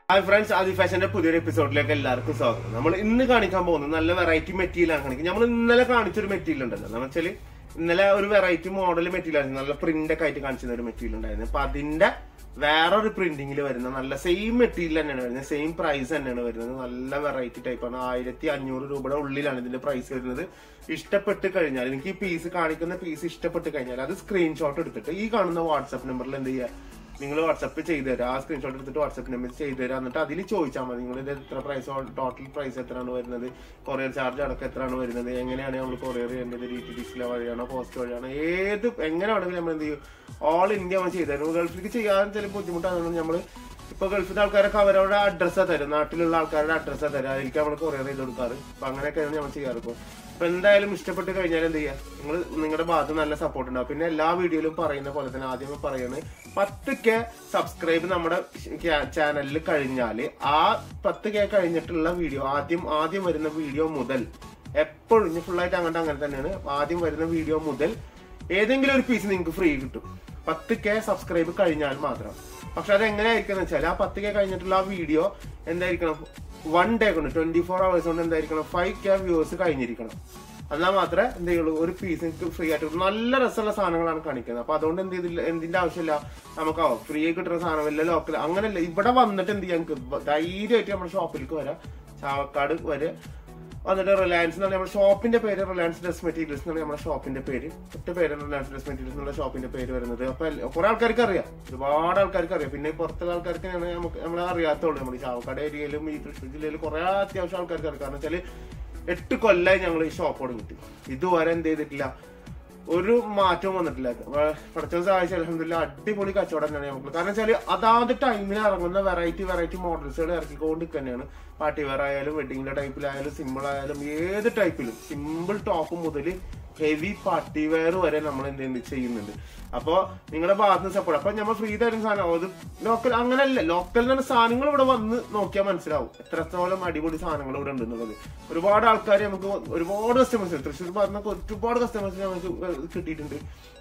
Hi friends ആദി ഫാഷന്റെ പുതിയൊരു എപ്പിസോഡിലേക്ക് എല്ലാവർക്കും സ്വാഗതം നമ്മൾ ഇന്ന് കാണിക്കാൻ പോകുന്നത് നല്ല വെറൈറ്റി മെറ്റീരിയൽ ആണ് കാണിക്കുന്നത് നമ്മൾ ഇന്നലെ കാണിച്ചൊരു മെറ്റീരിയൽ ഉണ്ടല്ലോ എന്ന് വെച്ചാൽ ഇന്നലെ ഒരു വെറൈറ്റി മോഡൽ മെറ്റീരിയൽ ആയിരുന്നു നല്ല പ്രിന്റ് ഒക്കെ ആയിട്ട് കാണിച്ചിരുന്ന ഒരു മെറ്റീരിയൽ ഉണ്ടായിരുന്നു അപ്പൊ അതിന്റെ വേറൊരു പ്രിന്റിംഗിൽ വരുന്ന നല്ല സെയിം മെറ്റീരിയൽ തന്നെയാണ് വരുന്നത് സെയിം പ്രൈസ് തന്നെയാണ് വരുന്നത് നല്ല വെറൈറ്റി ടൈപ്പാണ് ആയിരത്തി അഞ്ഞൂറ് രൂപയുടെ ഉള്ളിലാണ് ഇതിന്റെ പ്രൈസ് വരുന്നത് ഇഷ്ടപ്പെട്ട് കഴിഞ്ഞാൽ എനിക്ക് ഈ പീസ് കാണിക്കുന്ന പീസ് ഇഷ്ടപ്പെട്ട് കഴിഞ്ഞാൽ അത് സ്ക്രീൻഷോട്ട് എടുത്തിട്ട് ഈ കാണുന്ന വാട്സ്ആപ്പ് നമ്പറിൽ എന്ത് ചെയ്യുക നിങ്ങൾ വാട്സപ്പ് ചെയ്ത് തരാം ആ സ്ക്രീൻഷോട്ട് എടുത്തിട്ട് വാട്സപ്പ് നമ്പർ ചെയ്ത് തരാം എന്നിട്ട് അതിൽ ചോദിച്ചാൽ മതി നിങ്ങൾ ഇത് എത്ര പ്രൈസ് ടോട്ടൽ പ്രൈസ് എത്രയാണ് വരുന്നത് കൊറിയർ ചാർജ് അടക്കം എത്രയാണ് വരുന്നത് എങ്ങനെയാണ് നമ്മൾ കൊറിയർ ചെയ്യേണ്ടത് ഡി ടി ഡി സിയിലെ വഴിയാണോ പോസ്റ്റ് വഴിയാണോ ഏത് എങ്ങനെ വേണമെങ്കിലും നമ്മൾ എന്ത് ചെയ്യും ഓൾ ഇന്ത്യ നമ്മൾ ചെയ്തു തരും ഗൾഫിലേക്ക് ചെയ്യാൻ ചില ബുദ്ധിമുട്ടാണെന്ന് നമ്മൾ ഇപ്പൊ ഗൾഫിലെ ആൾക്കാരൊക്കെ അവരവരുടെ അഡ്രസ്സാ തരും നാട്ടിലുള്ള ആൾക്കാരുടെ അഡ്രസ്സാ തരും അതിലേക്ക് നമ്മൾ കൊറിയർ ചെയ്ത് കൊടുക്കാറ് അപ്പൊ അങ്ങനെയൊക്കെയാണ് നമ്മൾ ചെയ്യാറ് ഇപ്പൊ അപ്പൊ എന്തായാലും ഇഷ്ടപ്പെട്ട് കഴിഞ്ഞാൽ എന്ത് ചെയ്യാ നിങ്ങൾ നിങ്ങളുടെ ഭാഗത്ത് നല്ല സപ്പോർട്ട് ഉണ്ടാവും പിന്നെ എല്ലാ വീഡിയോയിലും പറയുന്ന പോലെ തന്നെ ആദ്യമേ പറയുന്നത് പത്ത് കെ സബ്സ്ക്രൈബ് നമ്മുടെ ചാനലിൽ കഴിഞ്ഞാൽ ആ പത്ത് കെ കഴിഞ്ഞിട്ടുള്ള വീഡിയോ ആദ്യം ആദ്യം വരുന്ന വീഡിയോ മുതൽ എപ്പോഴും ഇനി ഫുൾ ആയിട്ട് അങ്ങോട്ട് അങ്ങനെ തന്നെയാണ് ആദ്യം വരുന്ന വീഡിയോ മുതൽ ഏതെങ്കിലും ഒരു പീസ് നിങ്ങൾക്ക് ഫ്രീ കിട്ടും പത്ത് കെ സബ്സ്ക്രൈബ് കഴിഞ്ഞാൽ മാത്രം പക്ഷെ അത് എങ്ങനെയായിരിക്കും വെച്ചാൽ ആ പത്ത് കെ കഴിഞ്ഞിട്ടുള്ള ആ വീഡിയോ എന്തായിരിക്കണം വൺ ഡേ കൊണ്ട് ട്വന്റി ഫോർ അവേഴ്സ് കൊണ്ട് എന്തായിരിക്കണം ഫൈവ് കെ വ്യൂവേഴ്സ് കഴിഞ്ഞിരിക്കണം എന്നാൽ മാത്രമേ എന്ത് ചെയ്യുള്ളൂ ഒരു പീസ് നിങ്ങൾക്ക് ഫ്രീ ആയിട്ട് കിട്ടും. നല്ല രസമുള്ള സാധനങ്ങളാണ് കാണിക്കുന്നത് അപ്പൊ അതുകൊണ്ട് എന്ത് ചെയ്തില്ല എന്തിന്റെ ആവശ്യമില്ല നമുക്കാവോ ഫ്രീ ആയി കിട്ടുന്ന സാധനം വല്ല ലോക്കൽ അങ്ങനെയല്ല ഇവിടെ വന്നിട്ട് എന്ത് ചെയ്യാൻ നമുക്ക് ധൈര്യമായിട്ട് നമ്മുടെ ഷോപ്പിലേക്ക് വരാം ചാവക്കാട് വരെ വന്നിട്ട് റിലയൻസ് എന്നാണ് നമ്മുടെ ഷോപ്പിന്റെ പേര് റിലയൻസ് ഡ്രസ് മെറ്റീരിയൽസ് എന്നാണ് നമ്മുടെ ഷോപ്പിന്റെ പേര് ഒറ്റ പേരാണ് റിലയൻസ് ഡ്രസ് മെറ്റീരിയൽസ് എന്നുള്ള ഷോപ്പിന്റെ പേര് വരുന്നത് അപ്പൊ എല്ല- കുറെ ആൾക്കാർക്ക് അറിയാം ഒരുപാട് ആൾക്കാർക്ക് അറിയാം പിന്നെ പുറത്തുള്ള ആൾക്കാർക്ക് നമുക്ക് നമ്മളെ അറിയാത്തുള്ളൂ നമ്മൾ ഈ ചാവക്കാട് ഏരിയയിലും ഈ തൃശ്ശൂർ ജില്ലയിൽ കുറെ അത്യാവശ്യം ആൾക്കാർക്ക് അറിയാം കാരണം വെച്ചാല് എട്ട് കൊല്ലമായി ഞങ്ങൾ ഈ ഷോപ്പ് തുടങ്ങിയിട്ട് ഇതുവരെ എന്ത് ചെയ്തിട്ടില്ല ഒരു മാറ്റവും വന്നിട്ടില്ല പഠിച്ച സഹായിച്ച അലഹമില്ല അടിപൊളി കച്ചവടം തന്നെയാണ് നമുക്ക് കാരണം വെച്ചാൽ അതാത് ടൈമിൽ ഇറങ്ങുന്ന വെറൈറ്റി വെറൈറ്റി മോഡൽസുകൾ ഇറക്കിക്കൊണ്ട് തന്നെയാണ് പാർട്ടി വെയർ ആയാലും വെഡിങ്ങിന്റെ ടൈപ്പിലായാലും സിമ്പിൾ ആയാലും ഏത് ടൈപ്പിലും സിമ്പിൾ ടോപ്പ് മുതൽ ഹെവി പാർട്ടി വെയർ വരെ നമ്മൾ എന്ത് ചെയ്യുന്നുണ്ട് അപ്പൊ നിങ്ങളുടെ ഭാഗത്ത് നിന്ന് സപ്പോർട്ട് അപ്പൊ നമ്മൾ ഫ്രീ തരുന്ന സാധനം അത് ലോക്കൽ അങ്ങനല്ല ലോക്കൽ തന്നെ സാധനങ്ങൾ ഇവിടെ വന്ന് നോക്കിയാൽ മനസ്സിലാവും എത്രത്തോളം അടിപൊളി സാധനങ്ങൾ ഇവിടെ ഉണ്ട് എന്നുള്ളത് ഒരുപാട് ആൾക്കാർ നമുക്ക് ഒരുപാട് കസ്റ്റമേഴ്സ് തൃശ്ശൂർ ഭാഗത്ത് ഒരുപാട് കസ്റ്റമേഴ്സ് നമുക്ക് കിട്ടിയിട്ടുണ്ട്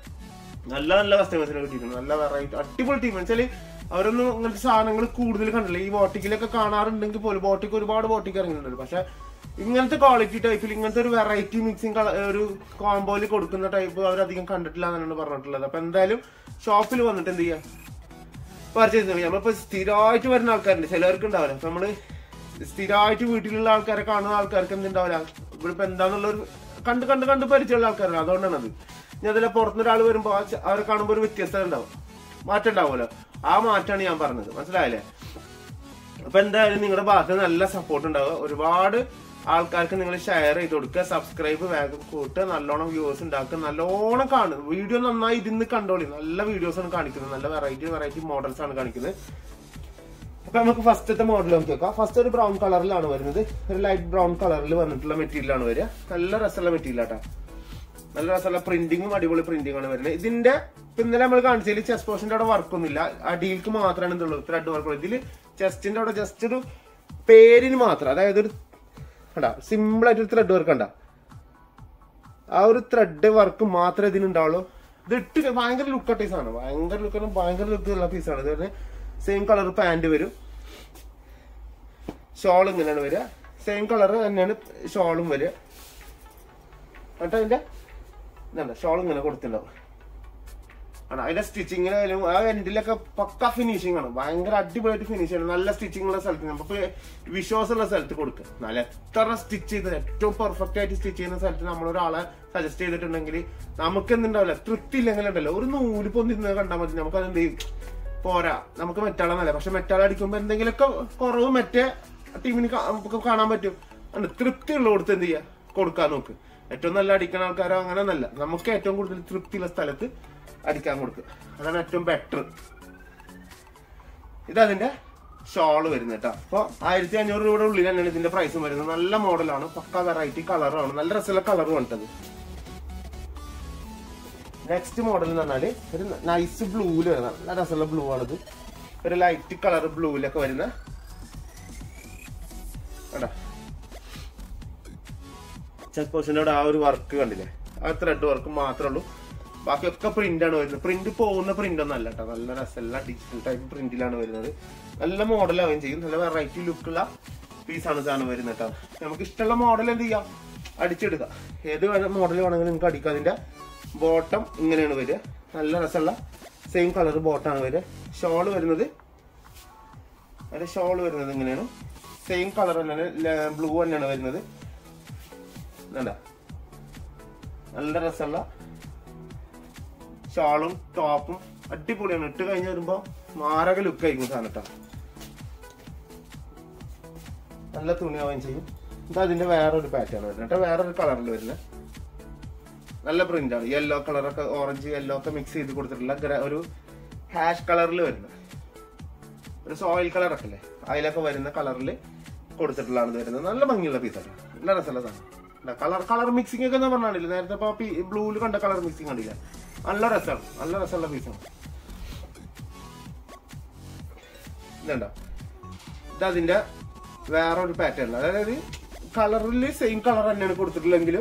നല്ല നല്ല കസ്റ്റമേഴ്സിനെ കിട്ടിയിട്ടുണ്ട് നല്ല വെറൈറ്റി അടിപൊളി ടീം വെച്ചാല് അവരൊന്നും ഇങ്ങനത്തെ സാധനങ്ങൾ കൂടുതൽ കണ്ടില്ല ഈ ബോട്ടിക്കിലൊക്കെ കാണാറുണ്ടെങ്കിൽ പോലും ബോട്ടിക്ക് ഒരുപാട് ബോട്ടിക്ക് ഇറങ്ങിയിട്ടുണ്ട് പക്ഷെ ഇങ്ങനത്തെ ക്വാളിറ്റി ടൈപ്പിൽ ഇങ്ങനത്തെ ഒരു വെറൈറ്റി മിക്സിങ് ഒരു കോംബോയിൽ കൊടുക്കുന്ന ടൈപ്പ് അവരധികം കണ്ടിട്ടില്ല എന്നാണ് പറഞ്ഞിട്ടുള്ളത് അപ്പൊ എന്തായാലും ഷോപ്പിൽ വന്നിട്ട് എന്ത് ചെയ്യാം പർച്ചേസ് ചെയ്യാം നമ്മളിപ്പോ സ്ഥിരമായിട്ട് വരുന്ന ആൾക്കാരുണ്ട് ചിലവർക്ക് ഉണ്ടാവില്ല അപ്പൊ നമ്മള് സ്ഥിരമായിട്ട് വീട്ടിലുള്ള ആൾക്കാരെ കാണുന്ന ആൾക്കാർക്ക് എന്തുണ്ടാവില്ല ഇവിടെ ഇപ്പൊ എന്താന്നുള്ള ഒരു കണ്ട് കണ്ട് കണ്ട് പരിചയമുള്ള ആൾക്കാരാണ് അതുകൊണ്ടാണ് അത് ഇനി അതിലെ പുറത്തുനിന്ന് ഒരാൾ വരുമ്പോ ആ ച- അവരെ കാണുമ്പോൾ ഒരു വ്യത്യസ്തത ഉണ്ടാവും മാറ്റം ഉണ്ടാവുമല്ലോ ആ മാറ്റാണ് ഞാൻ പറഞ്ഞത് മനസ്സിലായില്ലേ അപ്പൊ എന്തായാലും നിങ്ങളുടെ ഭാഗത്ത് നല്ല സപ്പോർട്ട് ഉണ്ടാവുക ഒരുപാട് ആൾക്കാർക്ക് നിങ്ങൾ ഷെയർ ചെയ്ത് കൊടുക്കുക സബ്സ്ക്രൈബ് വേഗം കൂട്ടുക നല്ലോണം വ്യൂവേഴ്സ് ഉണ്ടാക്കുക നല്ലോണം കാണുക വീഡിയോ നന്നായി ഇരുന്ന് കണ്ടോളി നല്ല വീഡിയോസ് ആണ് കാണിക്കുന്നത് നല്ല വെറൈറ്റി വെറൈറ്റി മോഡൽസ് ആണ് കാണിക്കുന്നത് അപ്പൊ നമുക്ക് ഫസ്റ്റത്തെ മോഡൽ നോക്കി നോക്കാം ഫസ്റ്റ് ഒരു ബ്രൗൺ കളറിലാണ് വരുന്നത് ഒരു ലൈറ്റ് ബ്രൗൺ കളറിൽ വന്നിട്ടുള്ള മെറ്റീരിയൽ ആണ് വരിക നല്ല രസമുള്ള മെറ്റീരിയൽ ആട്ടാ നല്ല രസമുള്ള പ്രിന്റിങ്ങും അടിപൊളി പ്രിന്റിംഗ് ആണ് വരുന്നത് ഇതിന്റെ ഇപ്പൊ ഇന്നലെ നമ്മൾ കാണിച്ചതിൽ ചെസ്റ്റ് പോർഷന്റെ അവിടെ വർക്കൊന്നുമില്ല അടിയിലേക്ക് മാത്രമാണ് ഇതുള്ളൂ ത്രെഡ് വർക്ക് ഇതിൽ ചെസ്റ്റിന്റെ അവിടെ ജസ്റ്റ് ഒരു പേരിന് മാത്രം അതായത് ഒരു കണ്ട സിമ്പിൾ ആയിട്ട് ഒരു ത്രെഡ് വർക്ക് കണ്ട ആ ഒരു ത്രെഡ് വർക്ക് മാത്രമേ ഇതിനുണ്ടാവുള്ളൂ ഇത് ഇട്ട് ഭയങ്കര ലുക്ക് പീസാണ് ഭയങ്കര ലുക്കാണ് ഭയങ്കര ലുക്ക് ഉള്ള പീസാണ് ഇത് സെയിം കളർ പാന്റ് വരും ഷോൾ ഇങ്ങനെയാണ് വരിക സെയിം കളർ തന്നെയാണ് ഷോളും വരിക എന്നിട്ട് അതിന്റെ ഇതാണ് ഷോൾ ഇങ്ങനെ കൊടുത്തിട്ടുണ്ടാവും ആണ് അതിന്റെ സ്റ്റിച്ചിങ്ങിലായാലും ആ എൻഡിലൊക്കെ പക്ക ഫിനിഷിംഗ് ആണ് ഭയങ്കര അടിപൊളിയായിട്ട് ഫിനിഷ് ആണ് നല്ല സ്റ്റിച്ചിങ് ഉള്ള സ്ഥലത്ത് നമുക്ക് വിശ്വാസമുള്ള സ്ഥലത്ത് കൊടുക്കുക നല്ല എത്ര സ്റ്റിച്ച് ചെയ്ത് ഏറ്റവും പെർഫെക്റ്റ് ആയിട്ട് സ്റ്റിച്ച് ചെയ്യുന്ന സ്ഥലത്ത് നമ്മൾ ഒരാളെ സജസ്റ്റ് ചെയ്തിട്ടുണ്ടെങ്കിൽ നമുക്ക് എന്തുണ്ടാവില്ല തൃപ്തി ഇല്ലെങ്കിൽ ഉണ്ടല്ലോ ഒരു നൂല് പൊന്നിരുന്നത് കണ്ടാൽ മതി നമുക്ക് അതെന്ത് ചെയ്യും പോരാ നമുക്ക് മെറ്റാളെന്നല്ല പക്ഷെ മെറ്റാൾ അടിക്കുമ്പോൾ എന്തെങ്കിലുമൊക്കെ കുറവ് മറ്റേ ടീമിന് കാ- നമുക്ക് കാണാൻ പറ്റും ആണ് തൃപ്തി ഉള്ള കൊടുത്ത് എന്ത് ചെയ്യുക കൊടുക്കാൻ നോക്ക് ഏറ്റവും നല്ല അടിക്കുന്ന ആൾക്കാരോ അങ്ങനെ ഒന്നല്ല നമുക്ക് ഏറ്റവും കൂടുതൽ തൃപ്തിയുള്ള സ്ഥലത്ത് അടിക്കാൻ കൊടുക്കുക അതാണ് ഏറ്റവും ബെറ്റർ ഇതതിന്റെ ഷോള് വരുന്നത് കേട്ടോ അപ്പൊ ആയിരത്തി അഞ്ഞൂറ് രൂപയുടെ ഉള്ളിൽ തന്നെയാണ് ഇതിന്റെ പ്രൈസും വരുന്നത് നല്ല മോഡലാണ് പക്ക വെറൈറ്റി കളറാണ് നല്ല രസമുള്ള കളർ വേണ്ടത് നെക്സ്റ്റ് മോഡൽ എന്ന് പറഞ്ഞാല് ഒരു നൈസ് ബ്ലൂവിൽ വരുന്ന നല്ല രസമുള്ള ബ്ലൂ ആണിത് ഒരു ലൈറ്റ് കളർ ബ്ലൂവിലൊക്കെ വരുന്ന കണ്ടാ ചെക്ക് പോസ്റ്റിന്റെ അവിടെ ആ ഒരു വർക്ക് കണ്ടില്ലേ ആ ത്രെഡ് വർക്ക് മാത്രമേ ഉള്ളൂ ബാക്കിയൊക്കെ പ്രിന്റ് ആണ് വരുന്നത് പ്രിന്റ് പോകുന്ന പ്രിന്റ് ഒന്നും അല്ല കേട്ടോ നല്ല രസമുള്ള ഡിജിറ്റൽ ടൈപ്പ് പ്രിന്റിലാണ് വരുന്നത് നല്ല മോഡലാവുകയും ചെയ്യും നല്ല വെറൈറ്റി ലുക്കുള്ള പീസാണ് സാധനം വരുന്നത് കേട്ടോ നമുക്ക് ഇഷ്ടമുള്ള മോഡൽ എന്ത് ചെയ്യാം അടിച്ചെടുക്കാം ഏത് മോഡൽ വേണമെങ്കിലും നിങ്ങൾക്ക് അടിക്കാം അതിന്റെ ബോട്ടം ഇങ്ങനെയാണ് വരിക നല്ല രസമുള്ള സെയിം കളർ ബോട്ടാണ് വരിക ഷോള് വരുന്നത് അതിന്റെ ഷോൾ വരുന്നത് ഇങ്ങനെയാണ് സെയിം കളർ തന്നെയാണ് ബ്ലൂ തന്നെയാണ് വരുന്നത് ഇതണ്ട നല്ല രസമുള്ള ഷാളും ടോപ്പും അടിപൊളിയാണ് ഇട്ട് കഴിഞ്ഞ് വരുമ്പോ മാരക ലുക്ക് ആയിരിക്കും സാധനം ട്ടോ. നല്ല തുണിയാവുകയും ചെയ്യും ഇത് അതിന്റെ വേറൊരു പാറ്റേൺ വരുന്നത് കേട്ടോ വേറൊരു കളറിൽ വരുന്നത് നല്ല പ്രിന്റ് ആണ് യെല്ലോ കളറൊക്കെ ഓറഞ്ച് യെല്ലോ ഒക്കെ മിക്സ് ചെയ്ത് കൊടുത്തിട്ടുള്ള ഗ്ര- ഒരു ഹാഷ് കളറിൽ വരുന്നത് ഒരു സോയിൽ കളർ ഒക്കെ അല്ലേ അതിലൊക്കെ വരുന്ന കളറിൽ കൊടുത്തിട്ടുള്ളതാണ് ഇത് വരുന്നത് നല്ല ഭംഗിയുള്ള പീസാണ് നല്ല രസമുള്ള സാധനം കളർ കളർ മിക്സിംഗ് ഒക്കെ എന്ന് പറഞ്ഞാൽ നേരത്തെ ഇപ്പൊ ബ്ലൂവിൽ കണ്ട കളർ മിക്സിംഗ് കണ്ടില്ല നല്ല രസമാണ് നല്ല രസമുള്ള പീസാണ് ഇതുണ്ടോ ഇത് അതിന്റെ വേറെ ഒരു പാറ്റേൺ അതായത് കളറിൽ സെയിം കളർ തന്നെയാണ് കൊടുത്തിട്ടുള്ളെങ്കിലും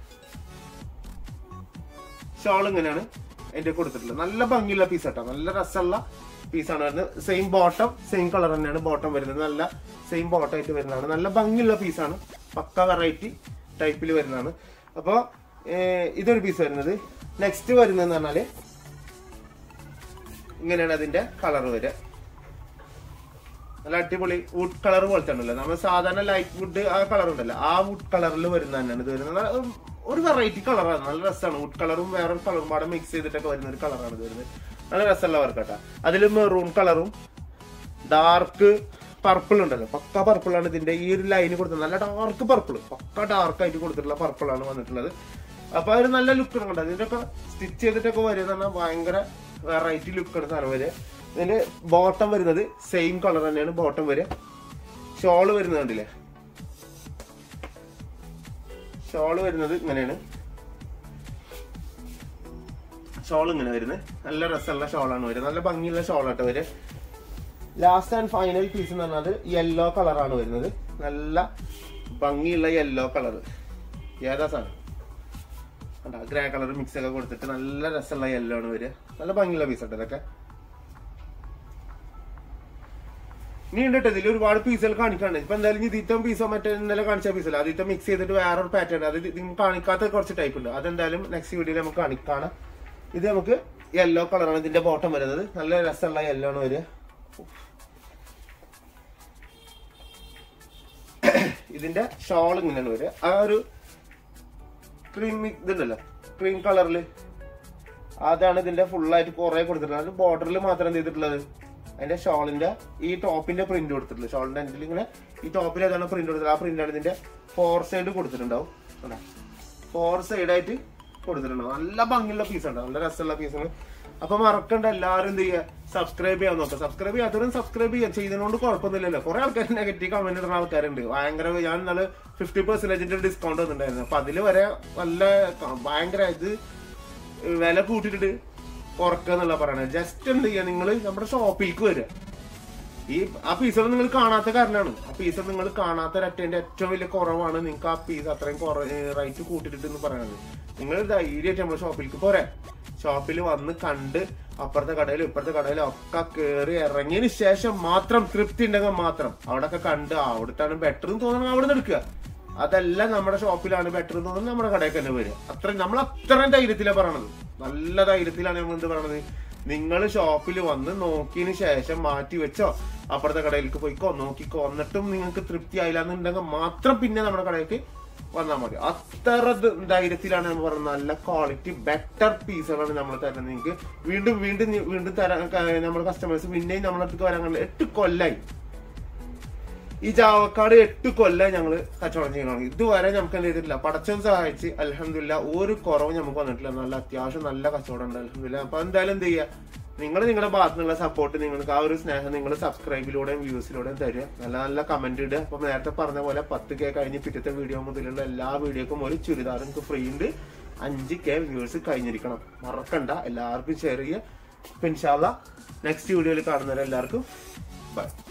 ഷോൾ ഇങ്ങനെയാണ് എന്റെ കൊടുത്തിട്ടുള്ളത് നല്ല ഭംഗിയുള്ള പീസ് കേട്ടോ നല്ല രസമുള്ള പീസാണ് വരുന്നത് സെയിം ബോട്ടം സെയിം കളർ തന്നെയാണ് ബോട്ടം വരുന്നത് നല്ല സെയിം ബോട്ടം ആയിട്ട് വരുന്നതാണ് നല്ല ഭംഗിയുള്ള പീസാണ് പക്ക വെറൈറ്റി ടൈപ്പിൽ വരുന്നതാണ് അപ്പോൾ ഇതൊരു പീസ് വരുന്നത് നെക്സ്റ്റ് വരുന്നതെന്ന് പറഞ്ഞാല് ഇങ്ങനെയാണ് അതിന്റെ കളർ വരിക നല്ല അടിപൊളി വുഡ് കളർ പോലത്തെ ഉണ്ടല്ലോ നമ്മൾ സാധാരണ ലൈറ്റ് വുഡ് ആ കളർ ഉണ്ടല്ലോ ആ വുഡ് കളറിൽ വരുന്ന തന്നെയാണ് ഇത് വരുന്നത് നല്ല, ഉം, ഒരു വെറൈറ്റി കളറാണ് നല്ല രസമാണ് വുഡ് കളറും വേറൊരു കളറും പാടെ മിക്സ് ചെയ്തിട്ടൊക്കെ വരുന്ന ഒരു കളറാണ് ഇത് വരുന്നത് നല്ല രസമുള്ള വർക്ക് കേട്ടോ അതിൽ മെറൂൺ കളറും ഡാർക്ക് പർപ്പിൾ ഉണ്ടല്ലോ പക്ക പർപ്പിൾ ആണ് ഇതിന്റെ ഈ ഒരു ലൈന് കൊടുത്തത് നല്ല ഡാർക്ക് പർപ്പിൾ പക്ക ഡാർക്ക് ആയിട്ട് കൊടുത്തിട്ടുള്ള പർപ്പിൾ ആണ് വന്നിട്ടുള്ളത് അപ്പൊ ഒരു നല്ല ലുക്കാണ് കണ്ടത് ഇതിന്റെയൊക്കെ സ്റ്റിച്ച് ചെയ്തിട്ടൊക്കെ വരുന്ന പറഞ്ഞാൽ ഭയങ്കര വെറൈറ്റി ലുക്കാണ് സാധനം വരിക ഇതിന്റെ ബോട്ടം വരുന്നത് സെയിം കളർ തന്നെയാണ് ബോട്ടം വരിക ഷോള് വരുന്നത് കണ്ടില്ലേ ഷോള് വരുന്നത് ഇങ്ങനെയാണ് ഷോൾ ഇങ്ങനെ വരുന്നത് നല്ല രസമുള്ള ഷോളാണ് വരുന്നത് നല്ല ഭംഗിയുള്ള ഷോളായിട്ട് വരിക ലാസ്റ്റ് ആൻഡ് ഫൈനൽ പീസ് എന്ന് പറഞ്ഞത് യെല്ലോ കളറാണ് വരുന്നത് നല്ല ഭംഗിയുള്ള യെല്ലോ കളർ ഏതാ സാധനം കണ്ടാ ഗ്രേ കളർ മിക്സ് ഒക്കെ കൊടുത്തിട്ട് നല്ല രസമുള്ള യെല്ലോ ആണ് വരിക നല്ല ഭംഗിയുള്ള പീസ് ഉണ്ട് ഇതൊക്കെ ഇനി ഉണ്ട് ഇതിൽ ഒരുപാട് പീസുകൾ കാണിക്കാണ്ട് ഇപ്പൊ എന്തായാലും ഇതിത്തം പീസോ മറ്റേ ഇന്നലെ കാണിച്ച പീസല്ല അതിത്തം മിക്സ് ചെയ്തിട്ട് വേറൊരു പാറ്റേൺ അത് നിങ്ങൾ കാണിക്കാത്ത കുറച്ച് ടൈപ്പ് ഉണ്ട് അതെന്തായാലും നെക്സ്റ്റ് വീഡിയോയിൽ നമുക്ക് കാണിക്കാണ് ഇത് നമുക്ക് യെല്ലോ കളറാണ് ഇതിന്റെ ബോട്ടം വരുന്നത് നല്ല രസമുള്ള യെല്ലോ ആണ് വരിക ഇതിന്റെ ഷോൾ ഇങ്ങനെയാണ് വരിക ആ ഒരു ക്രീം ഇതുണ്ടല്ലോ ക്രീം കളറിൽ അതാണ് ഇതിന്റെ full ആയിട്ട് കുറെ കൊടുത്തിട്ടുള്ളത് ബോർഡറിൽ മാത്രം എന്ത് ചെയ്തിട്ടുള്ളത് അതിന്റെ ഷോളിന്റെ ഈ ടോപ്പിന്റെ പ്രിന്റ് കൊടുത്തിട്ടുള്ളത് ഷോളിന്റെ എൻഡിൽ ഇങ്ങനെ ഈ ടോപ്പിൽ ഏതാണ് പ്രിന്റ് കൊടുത്തത് ആ പ്രിന്റ് ആണ് ഇതിന്റെ ഫോർ സൈഡ് കൊടുത്തിട്ടുണ്ടാവും ഫോർ സൈഡ് ആയിട്ട് കൊടുത്തിട്ടുണ്ടാവും നല്ല ഭംഗിയുള്ള പീസ് ഉണ്ട് നല്ല രസമുള്ള പീസാണ് അപ്പൊ മറക്കണ്ട എല്ലാവരും എന്ത് ചെയ്യുക സബ്സ്ക്രൈബ് ചെയ്യാൻ നോക്കുക സബ്സ്ക്രൈബ് ചെയ്യാത്തവരും സബ്സ്ക്രൈബ് ചെയ്യാം ചെയ്തതുകൊണ്ട് കുഴപ്പമൊന്നുമില്ലല്ലോ കുറെ ആൾക്കാർ നെഗറ്റീവ് കമന്റ് ഇടുന്ന ആൾക്കാരുണ്ട് ഭയങ്കര ഞാൻ നല്ല ഫിഫ്റ്റി പെർസെന്റേജിന്റെ ഡിസ്കൗണ്ട് വന്നിട്ടുണ്ടായിരുന്നു അപ്പൊ അതില് വരെ നല്ല ക- ഭയങ്കര ഇത് വില കൂട്ടിയിട്ട് കുറക്കുക പറയണത് ജസ്റ്റ് എന്ത് ചെയ്യുക നിങ്ങൾ നമ്മുടെ ഷോപ്പിലേക്ക് വരിക ഈ ആ പീസുകൾ നിങ്ങൾ കാണാത്ത കാരണമാണ് ആ പീസ് നിങ്ങൾ കാണാത്ത ഒരറ്റേന്റെ ഏറ്റവും വലിയ കുറവാണ് നിങ്ങൾക്ക് ആ പീസ് അത്രയും റേറ്റ് കൂട്ടിയിട്ട് എന്ന് പറയുന്നത് നിങ്ങൾ ധൈര്യമായിട്ട് നമ്മുടെ ഷോപ്പിലേക്ക് പോരെ ഷോപ്പിൽ വന്ന് കണ്ട് അപ്പുറത്തെ കടയിലും ഇപ്പുറത്തെ കടയിലും ഒക്കെ കയറി ഇറങ്ങിയതിന് ശേഷം മാത്രം തൃപ്തി ഉണ്ടെങ്കിൽ മാത്രം അവിടെയൊക്കെ കണ്ട് ആ, അവിടുത്താണ് ബെറ്റർ എന്ന് തോന്നണം അവിടെ നിന്ന് എടുക്കുക അതല്ല നമ്മുടെ ഷോപ്പിലാണ് ബെറ്റർ എന്ന് തോന്നുന്നത് നമ്മുടെ കടയിൽ തന്നെ വരിക അത്ര നമ്മൾ അത്രയും ധൈര്യത്തിലാണ് പറയണത് നല്ല ധൈര്യത്തിലാണ് നമ്മൾ എന്ത് പറയണത് നിങ്ങൾ ഷോപ്പിൽ വന്ന് നോക്കിയതിന് ശേഷം മാറ്റി വെച്ചോ അപ്പുറത്തെ കടയിലേക്ക് പോയിക്കോ നോക്കിക്കോ എന്നിട്ടും നിങ്ങൾക്ക് തൃപ്തി ആയില്ല എന്നുണ്ടെങ്കിൽ മാത്രം പിന്നെ നമ്മുടെ കടയിലേക്ക് വന്നാൽ മതി അത്ര ധ- ധൈര്യത്തിലാണ് നമ്മൾ പറയുന്നത് നല്ല ക്വാളിറ്റി ബെറ്റർ പീസുകളാണ് നമ്മൾ തരുന്നത് നിങ്ങൾക്ക് വീണ്ടും വീണ്ടും നി- വീണ്ടും തരാൻ നമ്മുടെ കസ്റ്റമേഴ്സ് പിന്നെയും നമ്മുടെ അടുത്ത് വരാൻ കണ്ടില്ല എട്ട് കൊല്ലായി ഈ ജാവക്കാട് എട്ട് കൊല്ലം ഞങ്ങള് കച്ചവടം ചെയ്യണം ഇതുവരെ നമുക്ക് എന്ത് ചെയ്തിട്ടില്ല പടച്ചം സഹായിച്ച് അലഹമില്ല ഒരു കുറവ് നമുക്ക് വന്നിട്ടില്ല നല്ല അത്യാവശ്യം നല്ല കച്ചവടം ഉണ്ട് അലഹമില്ല അപ്പൊ എന്തായാലും എന്ത് ചെയ്യുക നിങ്ങൾ നിങ്ങളുടെ ഭാഗത്തു നിന്നുള്ള സപ്പോർട്ട് നിങ്ങൾക്ക് ആ ഒരു സ്നേഹം നിങ്ങൾ സബ്സ്ക്രൈബിലൂടെയും വ്യൂസിലൂടെയും തരിക നല്ല നല്ല കമന്റ് ഇടുക അപ്പൊ നേരത്തെ പറഞ്ഞ പോലെ പത്ത് കെ കഴിഞ്ഞ് പിറ്റത്തെ വീഡിയോ മുതലുള്ള എല്ലാ വീഡിയോക്കും ഒരു ചുരിദാർ നിങ്ങൾക്ക് ഫ്രീ ഉണ്ട് അഞ്ച് കെ വ്യൂസ് കഴിഞ്ഞിരിക്കണം മറക്കണ്ട എല്ലാവർക്കും ഷെയർ ചെയ്യുക നെക്സ്റ്റ് വീഡിയോയിൽ കാണുന്നവരെല്ലാവർക്കും ബൈ